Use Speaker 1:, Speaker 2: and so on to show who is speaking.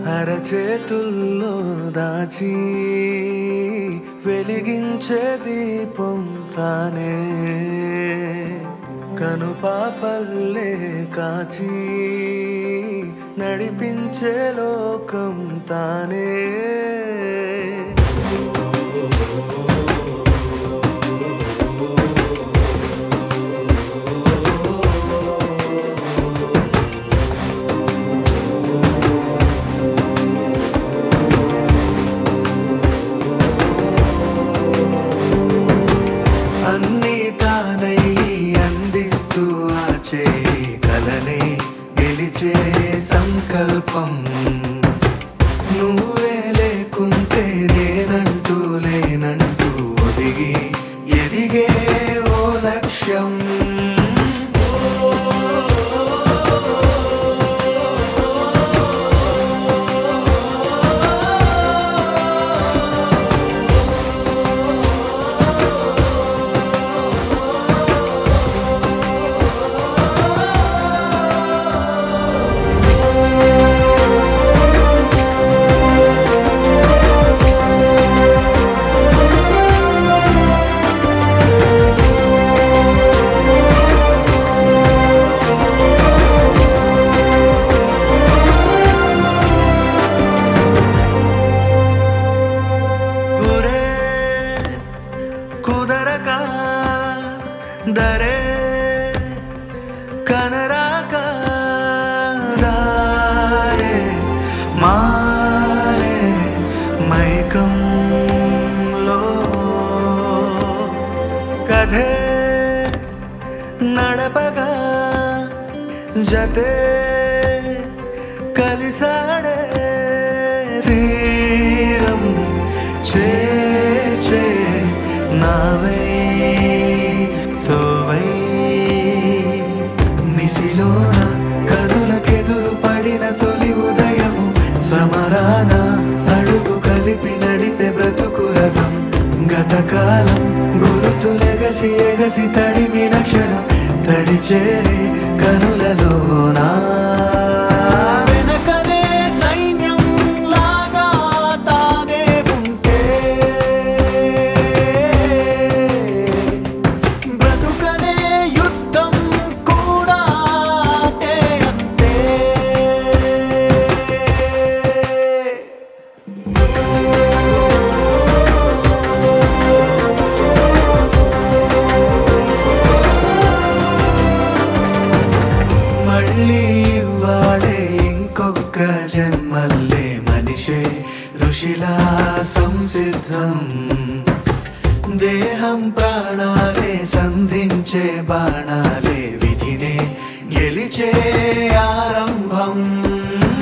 Speaker 1: అరచేతుల్లో దాచి వెలిగించే దీపం తానే కనుపాపల్లే కాచి నడిపించే లోకం తానే అన్నీ తానై అందిస్తూ ఆచే కలనే గెలిచే సంకల్పం నువ్వే లేకుంటే నేనంటూ లేనంటూ ఒదిగి ఎదిగే ఓ లక్ష్యం గురే కుదరక దరే కనరాక దారే మారే మైకంలో కథే నడపగా జతే కలిసాడే తీరం చేచే నావై తోవై నిసిలోన కనులకెదురు పడిన తొలి ఉదయము సమరాన అడుగు కలిపి నడిపే బ్రతుకు రథం గతకాలం గురుతులెగసి ఎగసి తడిమిన క్షణం తడిచేరే కనులలోనా వెనకనే సైన్యం లాగా తానే ఉంటే బ్రతుకనే యుద్ధం కూడా ఆటే అంతే మళ్ళీ ఇవ్వాలే ఇంకొక జన్మల్లే మనిషే ఋషిలా సంసిద్ధం దేహం ప్రాణాలే సంధించే బాణాలే విధినే గెలిచే ఆరంభం